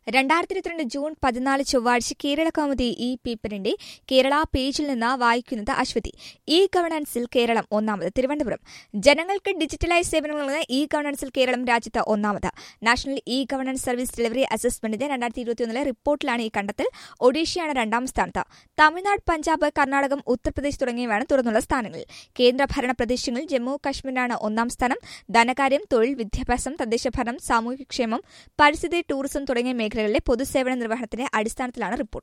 രണ്ടായിരത്തി ഇരുപത്തിരണ്ട് ജൂൺ പതിനാല് ചൊവ്വാഴ്ച കേരള കൗമുദി ഇ പേപ്പറിന്റെ കേരള പേജിൽ നിന്ന് വായിക്കുന്നത് അശ്വതി ഇ ഗവർണൻസിൽ കേരളം ഒന്നാമത് തിരുവനന്തപുരം ജനങ്ങൾക്ക് ഡിജിറ്റലൈസ് സേവനങ്ങൾ നൽകുന്ന ഇ ഗവർണൻസിൽ കേരളം രാജ്യത്ത് ഒന്നാമത് national E governance service delivery അസസ്മെന്റിന്റെ രണ്ടായിരത്തി ഇരുപത്തിയൊന്നിലെ റിപ്പോർട്ടിലാണ് ഈ കണ്ടെത്തൽ ഒഡീഷയാണ് രണ്ടാം സ്ഥാനത്ത് തമിഴ്നാട് പഞ്ചാബ് കർണാടകം ഉത്തർപ്രദേശ് തുടങ്ങിയവയാണ് തുറന്നുള്ള സ്ഥാനങ്ങളിൽ കേന്ദ്രഭരണ പ്രദേശങ്ങളിൽ ജമ്മു കശ്മീരിനാണ് ഒന്നാം സ്ഥാനം ധനകാര്യം തൊഴിൽ വിദ്യാഭ്യാസം തദ്ദേശഭരണം സാമൂഹ്യക്ഷേമം പരിസ്ഥിതി ടൂറിസം തുടങ്ങിയ മേഖലകളിലെ പൊതുസേവന നിർവഹണത്തിന്റെ അടിസ്ഥാനത്തിലാണ് റിപ്പോർട്ട്